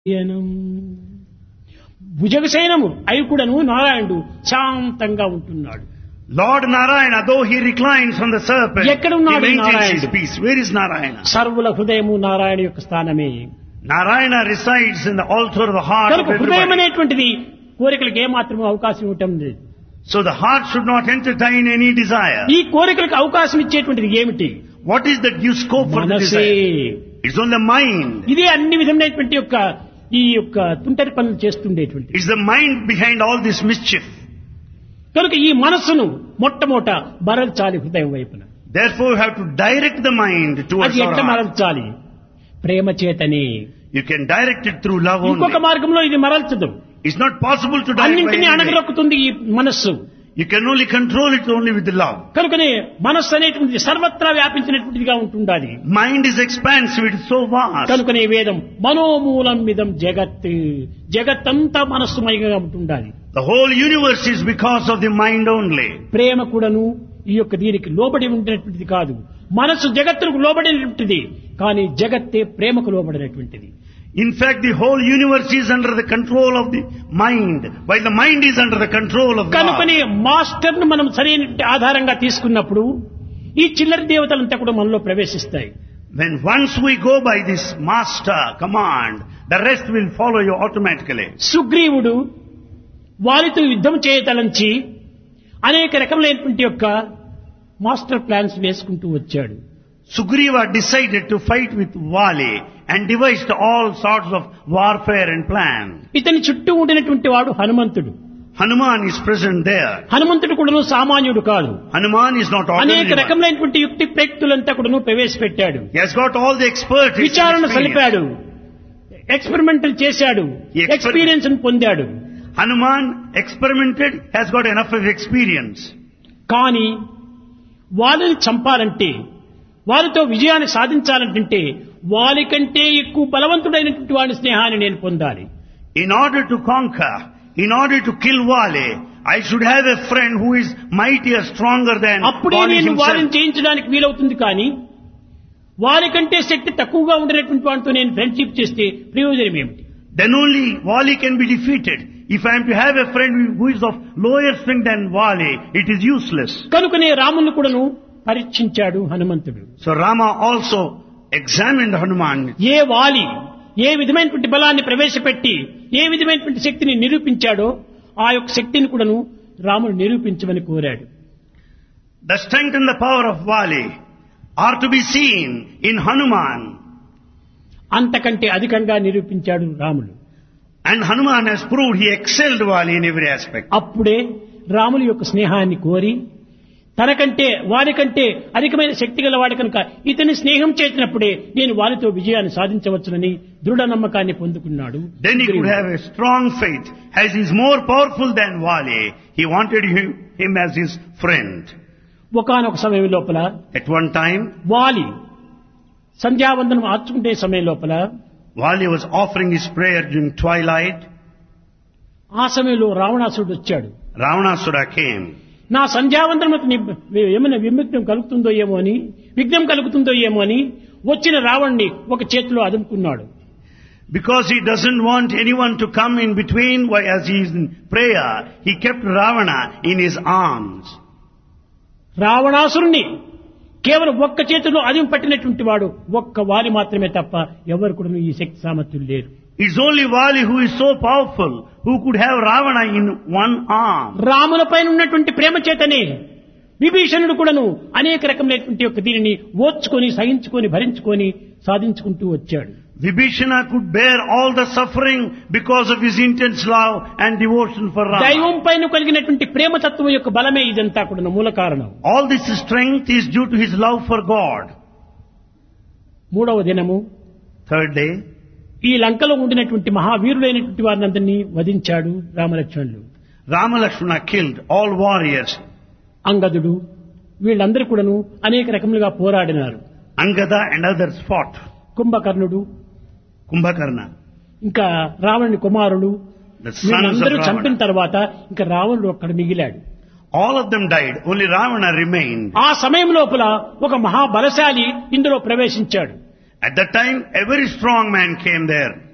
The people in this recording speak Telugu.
శయనం భుజగశయనము అయి కూడాను నారాయణుడు శాంతంగా ఉంటున్నాడు Lord Narayana, though he reclines on the serpent, he ఎక్కడ ఉన్నాడు maintains his నారాయణుడు? peace. Where is Narayana? సర్వుల హృదయము నారాయణ యొక్క స్థానమే Narayana resides in the altar of the heart of కనుక హృదయం everybody. అనేటువంటిది కోరికలకు ఏమాత్రం అవకాశం ఇవ్వటం లేదు So the heart should not entertain any desire. ఈ కోరికలకు అవకాశం ఇచ్చేటువంటిది ఏమిటి What is that gives scope for the మనసే desire? It's on the mind. ఇదే అన్ని విధమైనటువంటి యొక్క ఈ యొక్క తుంటరి పనులు చేస్తుండేటువంటి It's the mind behind all this mischief. కనుక ఈ మనస్సును మొట్టమొదట మరల్చాలి హృదయం వైపున Therefore, you have to direct the mind towards అది our ఎట్లా heart. మరల్చాలి ప్రేమ చేతనే You can direct it through love ఇంకొక only. మార్గంలో ఇది మరల్చదు It's not possible to direct by అన్నింటినీ any way. అణగరొక్కుతుంది ఈ మనస్సు You can only control it only with love. కనుకనే మనస్సు అనేటువంటిది సర్వత్రా వ్యాపించినటువంటిదిగా ఉంటుండాలి Mind is expansive, it is so vast. కనుకనే వేదం మనోమూలం మిదం జగత్ జగత్తంతా మనస్సుమయంగా ఉంటుండాలి The whole universe is because of the mind only. ప్రేమ కూడాను ఈ యొక్క దీనికి లోబడి ఉండినటువంటిది కాదు మనస్సు జగత్తుకు లోబడినటువంటిది కానీ జగత్తే ప్రేమకు లోబడినటువంటిది In fact, the whole universe is under the control of the mind, while the mind is under the control of God. కనుకనే మాస్టర్ ను మనం సరైన ఆధారంగా తీసుకున్నప్పుడు ఈ చిల్లర దేవతలంతా కూడా మనలో ప్రవేశిస్తాయి When once we go by this master command, the rest will follow you automatically. సుగ్రీవుడు వారితో యుద్ధం చేయతలంచి అనేక రకములైనటువంటి యొక్క మాస్టర్ ప్లాన్స్ వేసుకుంటూ వచ్చాడు Sugriva decided to fight with Vali and devised all sorts of warfare and plan. ఇతని చుట్టూ ఉండినటువంటి వాడు హనుమంతుడు Hanuman is present there. హనుమంతుడు కూడాను సామాన్యుడు కాదు Hanuman is not అనేక ordinary. one. రకములైనటువంటి యుక్తి ప్రయుక్తులంతా కూడాను ప్రవేశపెట్టాడు He has got all the expertise. and విచారణ experience. సలిపాడు ఎక్స్పెరిమెంటల్ చేశాడు ఈ exper- ఎక్స్పీరియన్స్ పొందాడు Hanuman experimented, has got enough of experience. కానీ వాళ్ళని చంపాలంటే వారితో విజయాన్ని సాధించాలంటే వారికంటే ఎక్కువ బలవంతుడైనటువంటి వాడి స్నేహాన్ని నేను పొందాలి In order to conquer, in order to kill Vali, I should have a friend who is mightier, stronger than అప్పుడే Vali నేను వారిని himself. జయించడానికి వీలవుతుంది కానీ వారికంటే శక్తి తక్కువగా ఉండేటువంటి వాడితో నేను ఫ్రెండ్షిప్ చేస్తే ప్రయోజనం ఏమిటి Then only Vali can be defeated. If I am to have a friend who is of lower strength than Vali, it is useless. కనుకనే రాముని కూడాను పరీక్షించాడు హనుమంతుడు So Rama also examined Hanuman. ఏ వాలి ఏ విధమైనటువంటి బలాన్ని ప్రవేశపెట్టి ఏ విధమైనటువంటి శక్తిని నిరూపించాడో ఆ యొక్క శక్తిని కూడాను రాముడు నిరూపించమని కోరాడు The strength and the power of Vali are to be seen in Hanuman. అంతకంటే అధికంగా నిరూపించాడు రాముడు And Hanuman has proved he excelled Vali in every aspect. అప్పుడే రాముని యొక్క స్నేహాన్ని కోరి తనకంటే వారికంటే అధికమైన శక్తి గల వాడి కనుక ఇతని స్నేహం చేసినప్పుడే నేను వారితో విజయాన్ని సాధించవచ్చునని దృఢ నమ్మకాన్ని పొందుకున్నాడు Then he could have a strong faith. As he is more powerful than Vali, he wanted him, him as his friend. ఒకానొక సమయం లోపల At one time, వాలి సంధ్యావందనం ఆర్చుకుంటే సమయం లోపల Vali was offering his prayer during twilight. ఆ సమయంలో రావణాసుడు వచ్చాడు Ravanasura came. నా సంధ్యావందనకు ని- ఏమైనా విముక్తం కలుగుతుందో ఏమో అని విఘ్నం కలుగుతుందో ఏమో అని వచ్చిన రావణ్ణి ఒక చేతిలో అదుముకున్నాడు Because he doesn't want anyone to come in between while as he is in prayer, he kept Ravana in his arms. రావణాసురుణ్ణి కేవలం ఒక్క చేతిలో అదిమి పట్టినటువంటి వాడు ఒక్క వారి మాత్రమే తప్ప ఎవరు కూడా ఈ శక్తి సామర్థ్యం లేరు It's only Vali who is so powerful who could have Ravana in one arm. రాముల పైన ఉన్నటువంటి ప్రేమ చేతనే విభీషణుడు కూడాను అనేక రకమైనటువంటి యొక్క దీనిని ఓర్చుకొని సహించుకొని భరించుకొని సాధించుకుంటూ వచ్చాడు Vibhishana could bear all the suffering because of his intense love and devotion for Rama. దైవం పైన కలిగినటువంటి ప్రేమ తత్వం యొక్క బలమే ఇదంతా కూడా మూల కారణం All this strength is due to his love for God. మూడవ దినము Third day, ఈ లంకలో ఉండినటువంటి మహావీరులైనటువంటి వారిని అందరినీ వధించాడు రామలక్ష్మణులు Rama Lakshmana killed all warriors. అంగదుడు వీళ్ళందరూ కూడాను అనేక రకములుగా పోరాడినారు Angada and others fought. కుంభకర్ణుడు Kumbhakarna, ఇంకా రావణుని కుమారుడు the sons of వీళ్ళందరూ చంపిన Ravana. తర్వాత ఇంకా రావణుడు ఒక్కడ మిగిలాడు All of them died. Only Ravana remained. ఆ సమయం లోపల ఒక మహాబలశాలి ఇందులో ప్రవేశించాడు At that time, a very strong man came there.